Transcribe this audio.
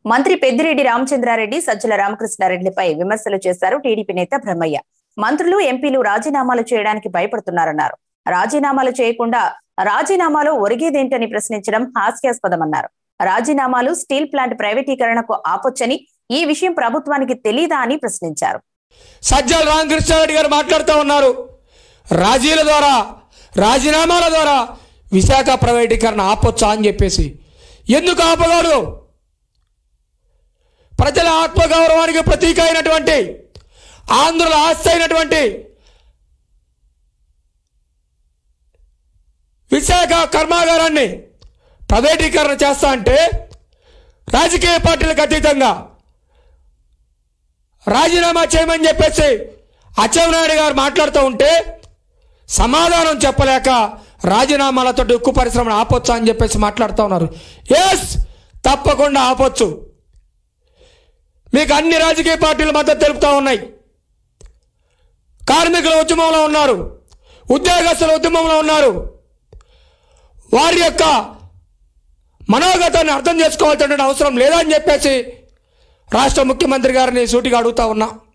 మంత్రి పెద్దిరెడ్డి రామచంద్రారెడ్డి సజ్జల రామకృష్ణారెడ్డిపై విమర్శలు చేశారు టీడీపీ నేత బ్రహ్మయ్య మంత్రులు ఎంపీలు రాజీనామాలు చేయడానికి భయపడుతున్నారన్నారు రాజీనామాలు చేయకుండా రాజీనామాలో ఒరిగేదేంటని ప్రశ్నించడం హాస్యాస్పదమన్నారు రాజీనామాలు స్టీల్ ప్లాంట్ ప్రైవేటీకరణకు ఆపొచ్చని ఈ విషయం ప్రభుత్వానికి తెలీదా అని ప్రశ్నించారు సజ్జల రామకృష్ణారెడ్డి గారు మాట్లాడుతూ ఉన్నారు రాజీల ద్వారా రాజీనామాల ద్వారా విశాఖ ప్రైవేటీకరణ ఆపొచ్చా అని చెప్పేసి ఎందుకు ఆపగాడు ప్రజల ఆత్మగౌరవానికి ప్రతీక అయినటువంటి ఆంధ్రుల ఆస్తి అయినటువంటి విశాఖ కర్మాగారాన్ని ప్రైవేటీకరణ చేస్తా అంటే రాజకీయ పార్టీలకు అతీతంగా రాజీనామా చేయమని చెప్పేసి అచ్చెన్నాయుడు గారు మాట్లాడుతూ ఉంటే సమాధానం చెప్పలేక రాజీనామాలతో ఉక్కు పరిశ్రమను ఆపొచ్చా అని చెప్పేసి మాట్లాడుతూ ఉన్నారు ఎస్ తప్పకుండా ఆపొచ్చు మీకు అన్ని రాజకీయ పార్టీలు మద్దతు తెలుపుతూ ఉన్నాయి కార్మికుల ఉద్యమంలో ఉన్నారు ఉద్యోగస్తుల ఉద్యమంలో ఉన్నారు వారి యొక్క మనోగతాన్ని అర్థం చేసుకోవాల్సినటువంటి అవసరం లేదని చెప్పేసి రాష్ట్ర ముఖ్యమంత్రి గారిని సూటిగా అడుగుతా ఉన్నా